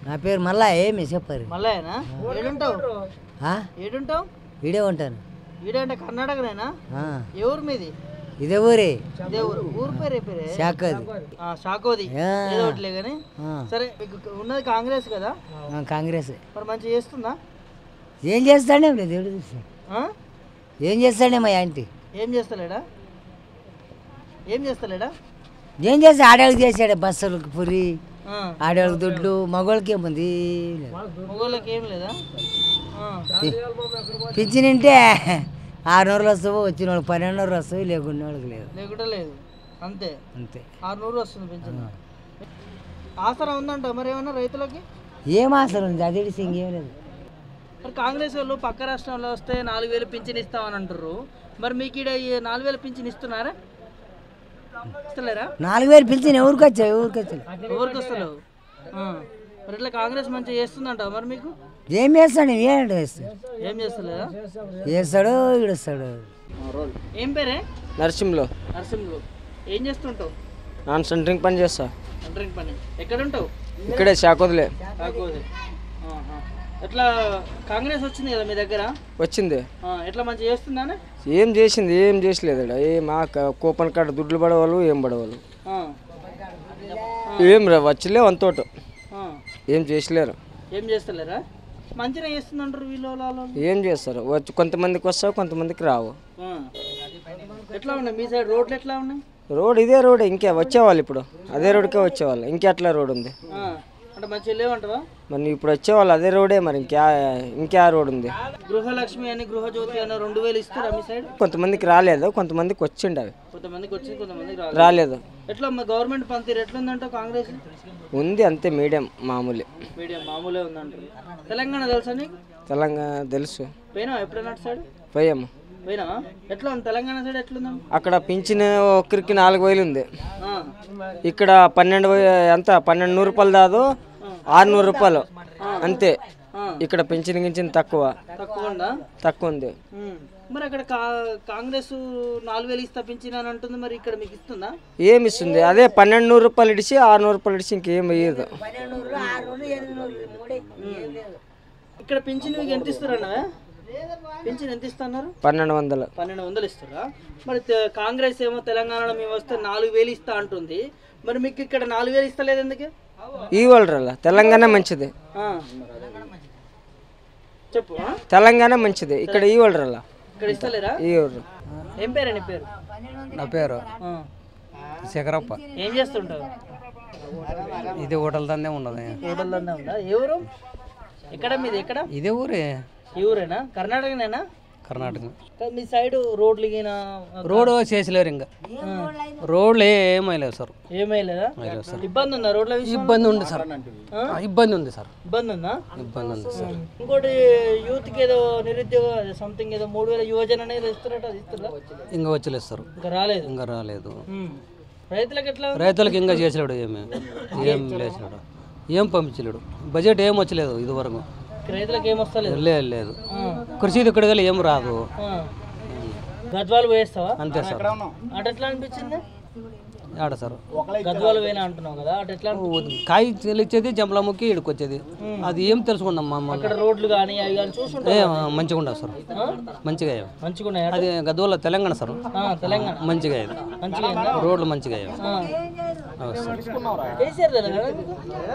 నా పేరు మళ్ళా ఏమి చెప్పరు మళ్ళాయనా ఏడుంటావు ఆ? ఏడుంటావు ఈడే ఉంటాను ఈడే అంటే కర్ణాటకనేనా ఆ. ఏ ఊరు మీది ఇదే ఊరే ఇదే ఊరు ఊరు పేరు ఏ పేరే శాఖది ఆ, షాకోది ఆ. ఏదో ఒకటిలే కానీ ఆ. సరే మీకు ఉన్నది కాంగ్రెస్ కదా ఆ, కాంగ్రెస్ మరి మంచిగా చేస్తుందా ఏం చేస్తాడే దేవుడు తెలుసు. ఆ? ఏం చేస్తాడే మా ఆంటీ ఏం చేస్తలేడా ఏం చేస్తలేడా ఏం చేస్తా ఆడవాళ్ళకి చేశాడు బస్సులకు పురి ఆ. ఆడవాళ్ళకి దుడ్లు మగవాళ్ళకి ఏముంది లేదు. మగవాళ్ళకి ఏం లేదా ఆ. పింఛనింటే ఆరు నెలలు వస్తావు వచ్చిన వాళ్ళకి పన్నెండు నెలలు వస్తావు లేకుండా వాళ్ళకి లేదు లేకుండా లేదు అంతే అంతే ఆరునూరు వస్తుంది పెన్షన్ ఆసరా ఉందంట మరి ఏమన్నా రైతులకి ఏం ఆసరం ఉంది అది ఇడిసి ఇంకేం లేదు మరి కాంగ్రెస్ వాళ్ళు పక్క రాష్ట్రంలో వస్తే నాలుగు వేలు పింఛన్ ఇస్తామని అంటారు మరి మీకు ఈడ ఈ నాలుగు వేలు పింఛన్ ఇస్తున్నారా ఇస్తలేరా నాలుగు వేలు పిలిచిన ఎవరికి వచ్చావు ఎవరికి వచ్చావు ఎవరికి వస్తలేవు ఆ. మరి ఇట్లా కాంగ్రెస్ మంచిగా చేస్తుందంట మరి మీకు ఏం చేస్తాడు ఏం చేస్తాడు ఏం చేస్తలేదా చేస్తాడు ఈడుస్తాడు ఏం పేరే నర్సింహ్లో నరసింహులు ఏం చేస్తుంటావు నాన్ సెంటరింగ్ పని చేస్తా సెంటరింగ్ పని ఎక్కడ ఉంటావు ఇక్కడే శాఖోదులే కాకపోతే ఆహా. ఎట్లా కాంగ్రెస్ వచ్చింది కదా మీ దగ్గర వచ్చింది ఆ, ఎట్లా మంచిగా చేస్తుందానే ఏం చేసింది ఏం చేసలేదు ఈడ. ఏ మా క- కూపన్ కార్డు దుడ్లు పడవాళ్ళు ఏం పడవాళ్ళు ఆ. ఏం రా వచ్చలే వంతోట ఆ. ఏం చేసలేరు ఏం చేస్తలేరా మంచిగా చేస్తుందంటారు వీళ్ళు వాళ్ళు వాళ్ళు. ఏం చేస్తారు వచ్చి కొంతమందికి వస్తావు కొంతమందికి రావు ఆ. ఎట్లా ఉన్నాయి మీ సైడ్ రోడ్లు ఎట్లా ఉన్నాయి రోడ్ ఇదే రోడ్ ఇంకే వచ్చేవాళ్ళు ఇప్పుడు అదే రోడ్కే వచ్చేవాళ్ళు ఇంకే అట్లా రోడ్ ఉంది ఆ. అంటే మంచిగా లేవంటావా మరి ఇప్పుడు వచ్చేవాళ్ళు అదే రోడే మరి ఇంకే ఇంకే రోడ్ ఉంది గృహలక్ష్మి అని గృహజ్యోతి అని రెండు వేలు ఇస్తారా మీ సైడ్ కొంతమందికి రాలేదు కొంతమందికి వచ్చిండు అవి కొంతమందికి వచ్చింది కొంతమందికి రాలేదు రాలేదు ఎట్లా మా గవర్నమెంట్ పనితీరు ఎట్లుందంట కాంగ్రెస్ ఉంది అంతే మీడియం మామూలే మీడియం మామూలే ఉందంటారు తెలంగాణ తెలుసా నీకు తెలంగాణ తెలుసు పోయినావా ఎప్పుడైనా అటు సైడ్ పోయాము పోయినావా ఎట్లా ఉంది తెలంగాణ సైడ్ ఎట్లుందండి అక్కడ పింఛన్ ఒక్కరికి నాలుగు వేలు ఉంది ఆ. ఇక్కడ పన్నెండు వే- ఎంత పన్నెండు నూరు రూపాయలు దాదు ఆరు నూరు రూపాయలు అంతే ఇక్కడ పింఛన్ గించిన తక్కువ తక్కువ ఉందా తక్కువ ఉంది ఉమ్. మరి అక్కడ కా- కాంగ్రెస్ నాలుగు వేలు ఇస్తా పింఛన్ అని అంటుంది మరి ఇక్కడ మీకు ఇస్తుందా ఏమి ఇస్తుంది అదే పన్నెండు నూరు రూపాయలు ఇడిచి ఆరు నూరు రూపాయలు ఇడిచి ఇంకేం ఇయ్యదు ఇక్కడ పింఛన్ మీకు ఎంత ఇస్తారన్నా పింఛన్ ఎంత ఇస్తున్నారు పన్నెండు వందలు పన్నెండు వందలు ఇస్తారా మరి తె- కాంగ్రెస్ ఏమో తెలంగాణలో మేము వస్తే నాలుగు వేలు ఇస్తా అంటుంది మరి మీకు ఇక్కడ నాలుగు వేలు ఇస్తలేదు ఎందుకు ఈ వాళ్ళు తెలంగాణ మంచిది ఆ. చెప్పు ఆ? తెలంగాణ మంచిది ఇక్కడ ఈ వాళ్ళు ఇక్కడ ఇస్తలేరా ఈ వాళ్ళు ఏం పేరు నీ పేరు నా పేరు ఆ. శేఖరప్ప ఏం చేస్తుంటావు ఇది హోటల్ దందే ఉండదు హోటల్ దందా ఉందా ఏ ఊరు ఎక్కడ మీది ఎక్కడ ఇదే ఊరే ఈ ఊరేనా కర్ణాటకనేనా కర్ణాటక కా- మీ సైడ్ రోడ్లు గిన రోడ్ చేసలేరు ఇంకా రోడ్లు ఏమీ లేవు సార్ ఏమీ లేదా ఇబ్బంది ఉందా రోడ్ల విషయం ఇబ్బంది ఉంది సార్ ఆ, ఇబ్బంది ఉంది సార్ ఇబ్బంది ఉందా ఇబ్బంది ఉంది సార్ ఇంకోటి యూత్ కి ఏదో నిరుద్యోగ సంథింగ్ ఏదో మూడు వేల యువజన అనేది ఇస్తున్నట్టు అది ఇస్తుందా ఇంకా వచ్చలేస్తారు ఇంకా రాలేదు ఇంకా రాలేదు ఉమ్. రైతులకు ఎట్లా ఉంది? రైతులకు ఇంకా చేసలేడు ఏమి ఏం లేచలేడు ఏం పంపించలేడు బడ్జెట్ ఏం వచ్చలేదు ఇదివరకు రైతులకు ఏం వస్తలేదు లేదు లేదు కృషి ఇక్కడికి వెళ్ళి ఏం రాదు ఆ. గద్వాలు వేస్తావా అంతే సార్ అటు ఎట్లా అనిపించింది ఆడ సార్ గద్వాలు వేనా అంటున్నావు కదా అటు ఎట్లా అనిపించింది? కాయ చెల్లిచ్చేది జంపలముక్కి ఇక్కడికి వచ్చేది అది ఏం తెలుసుకుందాం మా ఇక్కడ రోడ్లు కానీ అవి కానీ చూసుంటా ఏ మంచిగా ఉండదు సార్ మంచిగా అయ్యాయి. మంచిగా ఉన్నాయా అది గద్వాల తెలంగాణ సార్ ఆ, తెలంగాణ మంచిగా అయ్యాయి. మంచిగా అయిందా? రోడ్లు మంచిగా అయ్యాయి. ఆ. అవును సార్ కేసీఆర్ తెలంగాణ మీకు?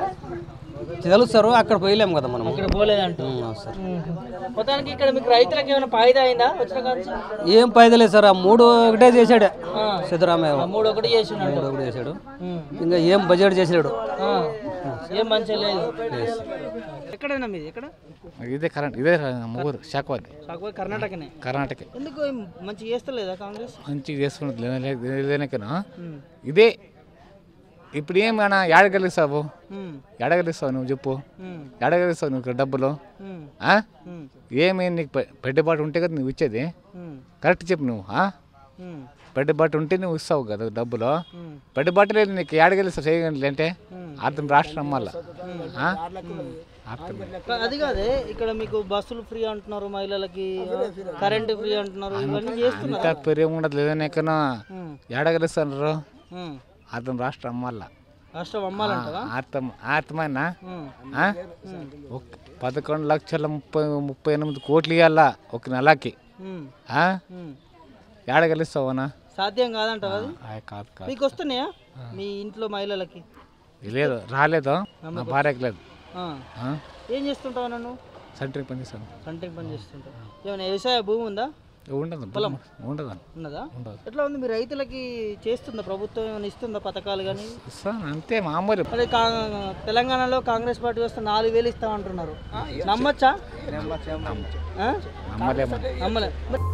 తెలుసు సార్ అక్కడ పోయలేము కదా మనం ఇక్కడ పోలేదంటూ ఉమ్, అవును సార్ మొత్తానికి ఇక్కడ మీకు రైతులకు ఏమైనా ఫాయిదా అయిందా వచ్చిన కాంచి ఏం పైదలేదు సార్ ఆ మూడు ఒకటే చేశాడు సిద్ధరామయ్య మూడు ఒకటి చేసినట్టు మూడు ఒకటి చేశాడు ఇంకా ఏం బడ్జెట్ చేసాడు ఏం మంచిగా లేదు ఎక్కడైనా మీది ఎక్కడ ఇదే కరెంట్ ఇదే ముగ్గురు శాఖవాది కాకపోతే కర్ణాటకనే కర్ణాటక ఎందుకు ఏం మంచిగా చేస్తలేదా కాంగ్రెస్ మంచిగా చేస్తున్నది లేదనకనా ఇదే ఇప్పుడు ఏమైనా ఏడగలిస్తావు ఉమ్, ఏడగలిస్తావు నువ్వు చెప్పు ఉమ్, ఏడగలిస్తావు నువ్వు ఇక్కడ డబ్బులు ఉమ్, ఆ? ఉమ్, ఏమి నీకు పె- పెట్టుబాటు ఉంటే కదా నువ్వు ఇచ్చేది ఉమ్, కరెక్ట్ చెప్పు నువ్వు ఆ? ఉమ్, పెట్టుబాటు ఉంటే నువ్వు ఇస్తావు కదా డబ్బులు ఉమ్, పెట్టుబాటు లేదు నీకు ఏడగలిస్తావు చేయగలి అంటే అర్థం రాష్ట్రం మళ్ళా ఆ? అర్థం కా- అది కాదే ఇక్కడ మీకు బస్సులు ఫ్రీ అంటున్నారు మహిళలకి కరెంటు ఫ్రీ అంటున్నారు ఇవన్నీ చేస్తున్నారు ఇంకా పెరిగి ఉండదు లేదనే కన్నా ఉమ్, ఏడగలిస్తున్నారు ఉమ్, అర్థం రాష్ట్రం మళ్ళా రాష్ట్రం అమ్మాలంటవా ఆత్మ ఆత్మనా ఉమ్. ఆ? ఒక పదకొండు లక్షల ముప్పై ముప్పై ఎనిమిది కోట్లు ఇవ్వాలా ఒక నెలకి ఉమ్. ఆ? ఉమ్. ఏడగలిస్తావనా సాధ్యం కాదంటావా అది ఆ, కాదు కాదు మీకు వస్తున్నాయా మీ ఇంట్లో మహిళలకి లేదు రాలేదు నా భార్యకి లేదు ఆ. ఆ? ఏం చేస్తుంటావు నన్ను సెంటర్కి పనిచేస్తాను సంటింగ్ పని చేస్తుంటావు ఏమైనా వ్యవసాయ భూమి ఉందా ఉండదు ఉండదు ఉన్నదా ఉండదు. ఎట్లా ఉంది మీ రైతులకి చేస్తుందా ప్రభుత్వం ఏమైనా ఇస్తుందా పథకాలు కానీ ఇస్తాను అంతే మామూలు మరి కా తెలంగాణలో కాంగ్రెస్ పార్టీ వస్తే నాలుగు వేలు ఇస్తామంటున్నారు నమ్మచ్చా ఆ? నమ్మలేము నమ్మలే మరి